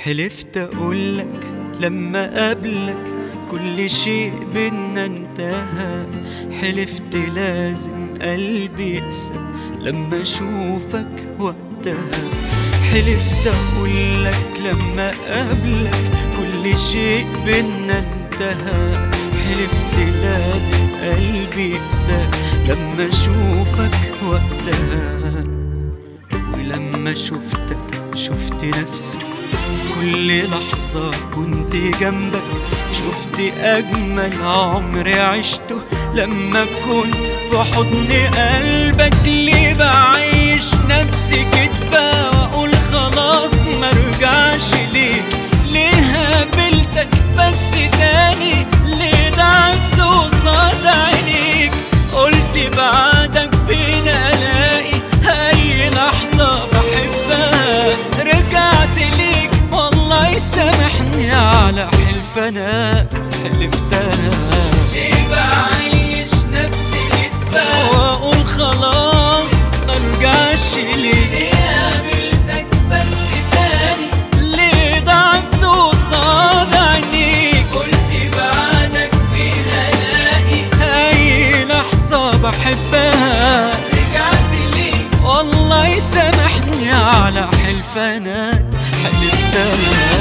حلفت اقولك لما قابلك كل شيء بينا انتهى حلفت لازم قلبي يقسى لما اشوفك وقتها حلفت اقولك لما قابلك كل شيء بينا انتهى حلفت لازم قلبي يقسى لما اشوفك وقتها ولما شفتك شفت نفسي في كل لحظة كنت جنبك شفت أجمل عمر عشته لما كنت في حضن قلبك ليه بعيش نفسي كدبة وأقول خلاص مرجعش ليك ليه قابلتك بس تاني ليه دعمت قصاد عينيك قلت بعدك فين ألاقي أي لحظة بحبها رجعت ليك والله يسامحني على حلفانات حلفتها ليه بعيش نفسي كدبة وأقول خلاص مرجعش ليك ليه قابلتك بس تاني ليه ضعفت قصاد عينيك قلت بعدك فين الاقي أي لحظة بحبها رجعت ليك والله يسامحني على حلفانات حلفتها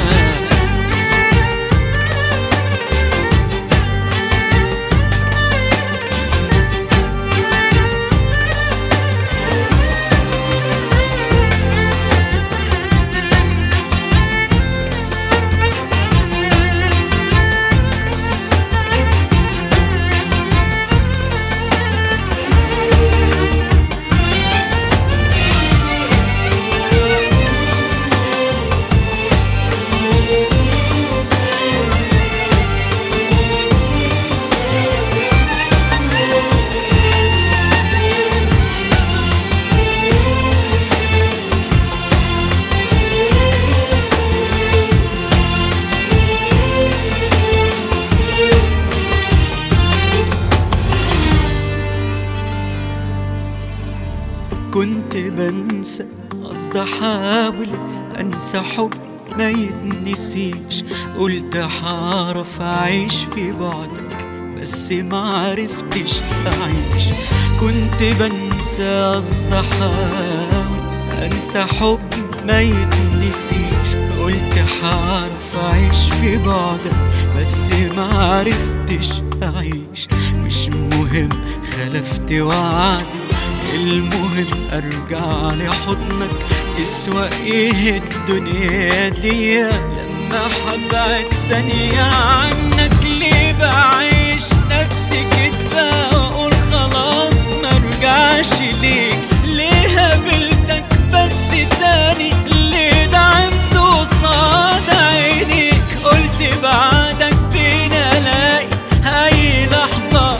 كنت بنسى قصد احاول انسى حب ما يتنسيش قلت هعرف اعيش في بعدك بس ما عرفتش اعيش كنت بنسى قصد احاول انسى حب ما يتنسيش قلت هعرف اعيش في بعدك بس ما عرفتش اعيش مش مهم خلفت وعدي المهم ارجع لحضنك تسوى ايه الدنيا دي لما حبعت ثانية عنك ليه بعيش نفسي كدبة واقول خلاص مرجعش ليك ليه قابلتك بس تاني ليه دعمت قصاد عينيك قلت بعدك فين الاقي اي لحظة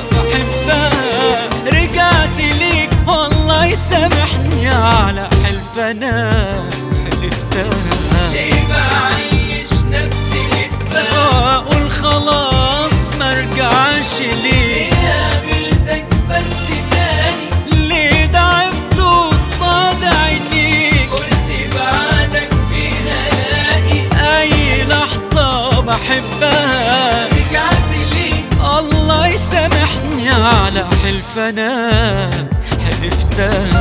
بحبها رجعت ليك والله يسامحني على حلفنا حلفتها ليه بعيش نفسي كدبة واقول خلاص مرجعش ليه ليه قابلتك بس تاني ليه دعمت قصاد عينيك قلت بعدك فين الاقي اي لحظة بحبها رجعت ليك الله يسامحني على حلفنا حلفتها